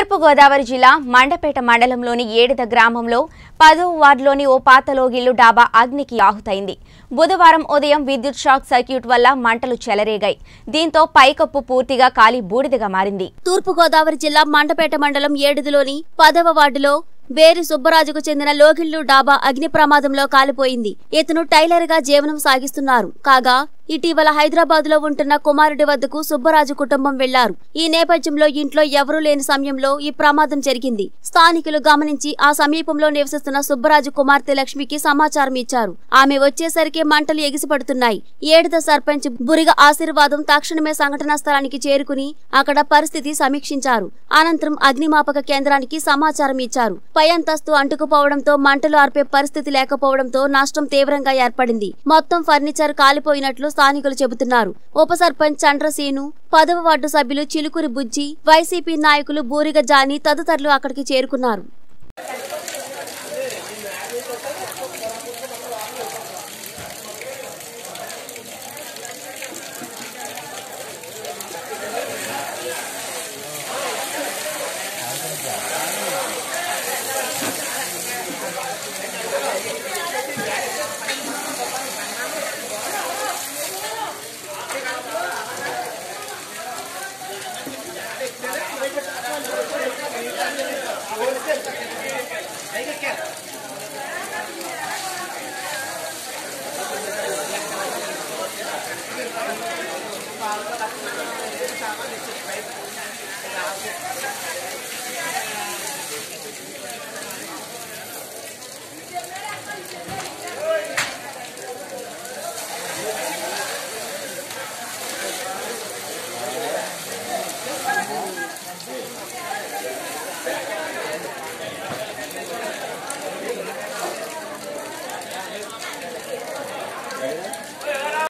తూర్పుగోదావరి జిల్లా మండపేట మండలంలోని ఏడిద గ్రామంలో పదో వార్డులోని ఓ పాతలోగిల్లు డాబా అగ్నికి ఆహుతైంది బుధవారం ఉదయం విద్యుత్ షాక్ సర్క్యూట్ వల్ల మంటలు చెలరేగాయి దీంతో పైకప్పు పూర్తిగా కాలి బూడిదగా మారింది తూర్పుగోదావరి జిల్లా మండపేట మండలం ఏడుదిలోని పదవ వార్డులో వేరి సుబ్బరాజుకు చెందిన లోగిళ్లు డాబా అగ్ని ప్రమాదంలో కాలిపోయింది ఇతను టైలర్ గా జీవనం సాగిస్తున్నారు కాగా ఇటీవల హైదరాబాద్ లో ఉంటున్న కుమారుడి వద్దకు సుబ్బరాజు కుటుంబం వెళ్లారు ఈ నేపథ్యంలో ఇంట్లో ఎవరూ లేని సమయంలో ఈ ప్రమాదం జరిగింది స్థానికులు గమనించి ఆ సమీపంలో నివసిస్తున్న సుబ్బరాజు కుమార్తె లక్ష్మికి సమాచారం ఇచ్చారు ఆమె వచ్చేసరికి మంటలు ఎగిసిపడుతున్నాయి ఏడుద సర్పంచ్ బురిగ ఆశీర్వాదం తక్షణమే సంఘటనా స్థలానికి చేరుకుని అక్కడ పరిస్థితి సమీక్షించారు అనంతరం అగ్నిమాపక కేంద్రానికి సమాచారం ఇచ్చారు పై అంతస్తు అంటుకుపోవడంతో మంటలు ఆర్పే పరిస్థితి లేకపోవడంతో నష్టం తీవ్రంగా ఏర్పడింది మొత్తం ఫర్నిచర్ కాలిపోయినట్లు స్థానికులు చెబుతున్నారు ఉప సర్పంచ్ చంద్రసీను పదవ వార్డు సభ్యులు చిలుకురి బుజ్జి వైసీపీ నాయకులు బూరిగ జాని తదితరులు అక్కడికి చేరుకున్నారు